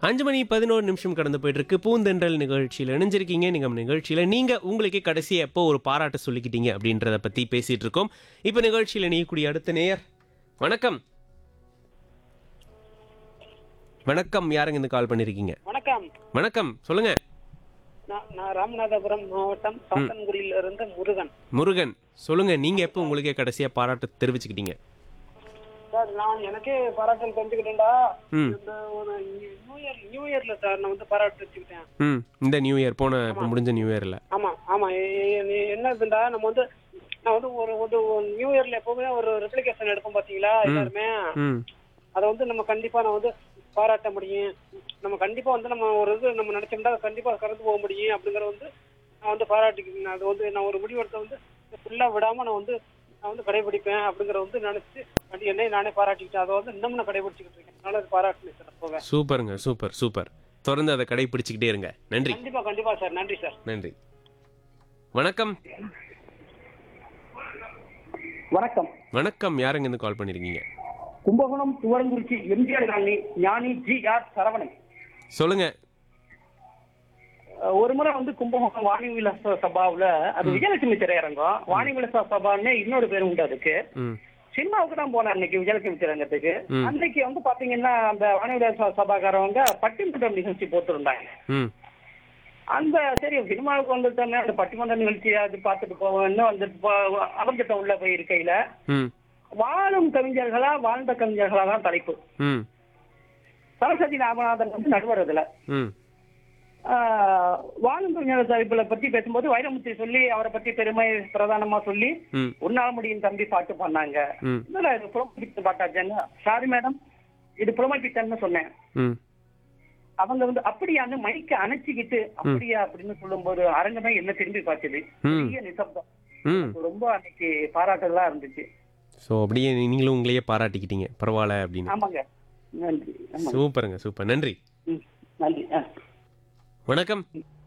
அஞ்சு மணி பதினோரு நிமிஷம் கடந்து போயிட்டு இருக்கு பூந்தென்றல் நிகழ்ச்சியில் இணைஞ்சிருக்கீங்க நீங்க நிகழ்ச்சியில நீங்க உங்களுக்கே கடைசியா எப்போ ஒரு பாராட்டு சொல்லிக்கிட்டீங்க அப்படின்றத பத்தி பேசிட்டு இருக்கோம் இப்போ நிகழ்ச்சியில நீங்கக்கூடிய அடுத்த நேயர் வணக்கம் வணக்கம் யாருங்க இந்த கால் பண்ணிருக்கீங்க வணக்கம் வணக்கம் சொல்லுங்க நான் நான் ராமநாதபுரம் மாவட்டம் சாத்தன்குடியில இருந்து முருகன் முருகன் சொல்லுங்க நீங்க எப்போ உங்களுக்கே கடைசியா பாராட்டு தெரிவிச்சுக்கிட்டீங்க சார் நான் எனக்கே பாராட்டல் தெரிஞ்சுக்கிட்டேன்டா ம் இந்த ஒரு நியூ இயர் நியூ இயர்ல சார் நான் வந்து பாராட்டு வச்சுக்கிட்டேன் ம் இந்த நியூ இயர் போன இப்போ முடிஞ்ச நியூ இயர்ல ஆமா ஆமா எ- எ- எ- என்ன இதுண்டா நம்ம வந்து நான் வந்து ஒரு வந்து நியூ இயர்ல எப்பவுமே ஒரு ரெப்ளிகேஷன் எடுப்போம் பாத்தீங்களா எல்லாருமே ம் அதை வந்து நம்ம கண்டிப்பா நான் வந்து பாராட்ட முடியும் நம்ம கண்டிப்பா வந்து நம்ம ஒரு இது நம்ம நினைச்சோம்னா அதை கண்டிப்பா கடந்து போக முடியும் அப்படிங்கறத வந்து நான் வந்து பாராட்டிக்கிறேன் அது வந்து நான் ஒரு முடிவெடுத்த வந்து ஃபுல்லா விடாம நான் வந்து நான் வந்து கடைபிடிப்பேன் அப்படிங்கறத வந்து நினைச்சு அது என்னை நானே பாராட்டிக்கிட்டேன் அதை வந்து இன்னும் நான் கடைபிடிச்சிக்கிட்டு இருக்கேன் அதனால அது பாராட்டுனேன் சார் போக சூப்பருங்க சூப்பர் சூப்பர் தொடர்ந்து அதை கடைபிடிச்சுக்கிட்டே இருங்க நன்றி கண்டிப்பா கண்டிப்பா சார் நன்றி சார் நன்றி வணக்கம் வணக்கம் வணக்கம் யாருங்க இருந்து கால் பண்ணிருக்கீங்க Kumbakonam Thuvarankurichi MGR colony Gnani G R Saravanan சொல்லுங்க அஹ் ஒரு முறை வந்து கும்பகோணம் வாணி விலாச சபாவுல அது விஜயலட்சுமி திரையரங்கம் வாணி விலாச சபான்னு இன்னொரு பேர் உண்டு அதுக்கு ம் சினிமாவுக்கு தான் போனேன் அன்னைக்கு விஜயலட்சுமி திரையரங்கத்துக்கு ம். அன்னைக்கு வந்து பாத்தீங்கன்னா அந்த வாணி விலாச சபாக்காரவங்க பட்டிமன்றம் நிகழ்ச்சி போட்டிருந்தாங்க ம் அந்த சரி சினிமாவுக்கு வந்துட்டோமே அந்த பட்டிமன்ற நிகழ்ச்சி அது பார்த்துட்டு போவோம்னு வந்துட்டு போ- அமைஞ்சிட்டோம் உள்ள போய் இருக்கையில ம் வாழும் கவிஞர்களா வாழ்ந்த கவிஞர்களா தான் தலைப்பு ம் சரஸ்வதி ராமநாதன் வந்து நடுவர் அதுல ம் ஆஹ் வாழும் கவிஞர் தலைப்புல பத்தி பேசும்போது வைரமுத்து சொல்லி அவரை பத்தி பெருமை பிரதானமா சொல்லி ம் உன்னால முடியும் தம்பி பாட்டு பண்ணாங்க ம் இல்ல இது புறமபித்தன் பாட்டாச்சாங்க சாரி மேடம் இது புறமபித்தன்னு சொன்னேன் ம் அவங்க வந்து அப்படியான்னு மைக்க அணைச்சிக்கிட்டு அப்படியா அப்படின்னு சொல்லும்போது அரங்கமே என்ன திரும்பி பார்த்தது ம். பெரிய நிசப்தம் ம் ரொம்ப அன்னைக்கு பாராட்டுதலா இருந்துச்சு ஸோ அப்படியே நீங்களும் உங்களையே பாராட்டிக்கிட்டீங்க பரவாயில்ல அப்படின்னு ஆமாங்க நன்றி ஆமாங்க சூப்பருங்க சூப்பர் நன்றி ம், நன்றி ஆ. வணக்கம்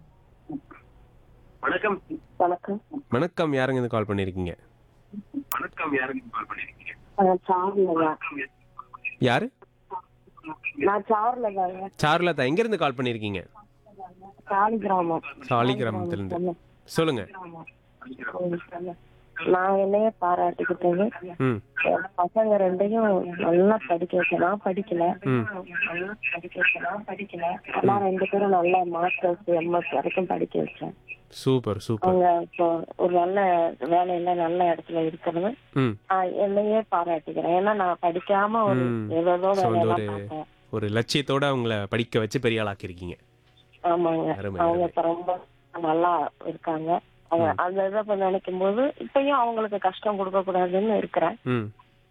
வணக்கம் வணக்கம் வணக்கம் யாருங்க இருந்து கால் பண்ணிருக்கீங்க வணக்கம் யாருக்கு கால் பண்ணிருக்கீங்க நான் சார்லதா யாரு நான் சார்லதாங்க சாருலதா எங்க இருந்து கால் பண்ணிருக்கீங்க சாலி கிராமம் சாலி கிராமத்துல இருந்து சொல்லுங்க நான் என்னைய பாராட்டிக்கிட்டது ம் என் பசங்க ரெண்டையும் நல்லா படிக்க வச்சேன் நான் படிக்கல ம் நல்லா படிக்க வச்சேன் நான் படிக்கல ஆனா ரெண்டு பேரும் நல்லா மாஸ்டர்ஸ் எம்எஸ் வரைக்கும் படிக்க வச்சேன் சூப்பர் சூப்பர் அவங்க இப்போ ஒரு நல்ல வேலையில நல்ல இடத்துல இருக்கிறது ம் நான் என்னையே பாராட்டிக்கிறேன் ஏன்னா நான் படிக்காம ஒரு ம். ஏதோ So, வந்து வேலையெல்லாம் ஒரு- பார்த்தேன் ஒரு லட்சியத்தோட அவங்கள படிக்க வச்சு பெரிய ஆளாக்கியிருக்கீங்க ஆமாங்க அருமை, அவங்க அருமை. இப்ப ரொம்ப நல்லா இருக்காங்க அவங்க அந்த இதை இப்ப நினைக்கும் போது இப்பயும் அவங்களுக்கு கஷ்டம் கொடுக்க கூடாதுன்னு இருக்கிறேன் ம்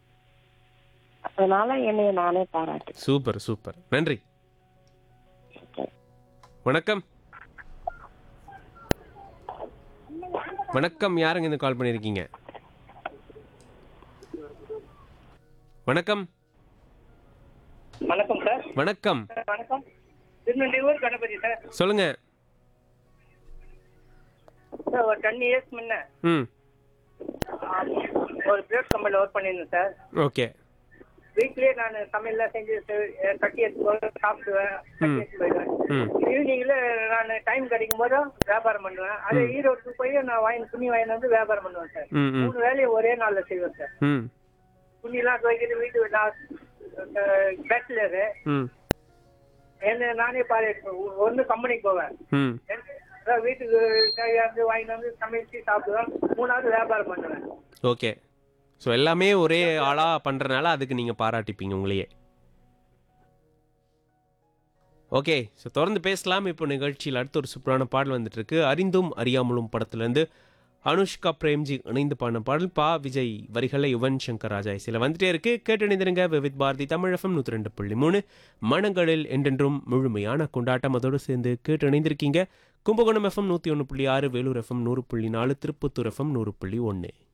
அதனால என்னைய நானே பாராட்டு சூப்பர் சூப்பர் நன்றி வணக்கம் வணக்கம் யாருங்க இந்த கால் பண்ணிருக்கீங்க வணக்கம் வணக்கம் சார் வணக்கம் வணக்கம் திருநெல்வேலூர் கணபதி சார் சொல்லுங்க சார் ஒரு டென் இயர்ஸ் முன்ன ம் ஒரு பிளேட் கம்பெனியில் ஒர்க் பண்ணியிருந்தேன் சார் ஓகே வீட்லயே நான் சமையல்லாம் செஞ்சு செ- கட்டி எடுத்து போய் சாப்பிடுவேன் கட்டி எடுத்து போயிடுவேன் ம் ஈவினிங்ல நான் டைம் கிடைக்கும் போது வியாபாரம் பண்ணுவேன் அதே ஈரோட்டுக்கு போய் நான் வாங்கி துணி வாங்கி வந்து வியாபாரம் பண்ணுவேன் சார் ம் ம் மூணு வேலையை ஒரே நாள்ல செய்வேன் சார் ம் துணிலாம் துவைக்கிறது வீட்டு நான் பேச்சுலரு ம் என்ன நானே பாரு ஒன்று கம்பெனிக்கு போவேன் ம் அதான் வீட்டுக்கு தேவையானது வாங்கிட்டு வந்து சமைச்சு சாப்பிடுவேன் மூணாவது வியாபாரம் பண்ணுவேன் ஓகே ஸோ எல்லாமே ஒரே ஆளாக பண்ணுறனால அதுக்கு நீங்கள் பாராட்டிப்பீங்க உங்களையே ஓகே ஸோ தொடர்ந்து பேசலாம் இப்போ நிகழ்ச்சியில் அடுத்த ஒரு சூப்பரான பாடல் வந்துட்டு இருக்கு அறிந்தும் அறியாமலும் படத்துலேருந்து அனுஷ்கா பிரேம்ஜி இணைந்து பாடின பாடல் பா விஜய் வரிகளை யுவன் சங்கர் ராஜா இசையில் வந்துட்டே இருக்கு கேட்டணிந்திருங்க விவித் பாரதி தமிழகம் நூற்றி ரெண்டு புள்ளி மூணு மனங்களில் என்றென்றும் முழுமையான கொண்டாட்டம் அதோடு சேர்ந்து கேட்டு இணைந்திருக்கீங்க கும்பகோணம் எஃப்எம் நூற்றி ஒன்று புள்ளி ஆறு வேலூர் எஃப்எம் நூறு புள்ளி நாலு திருப்பத்தூர் எஃப்எம் நூறு புள்ளி ஒன்று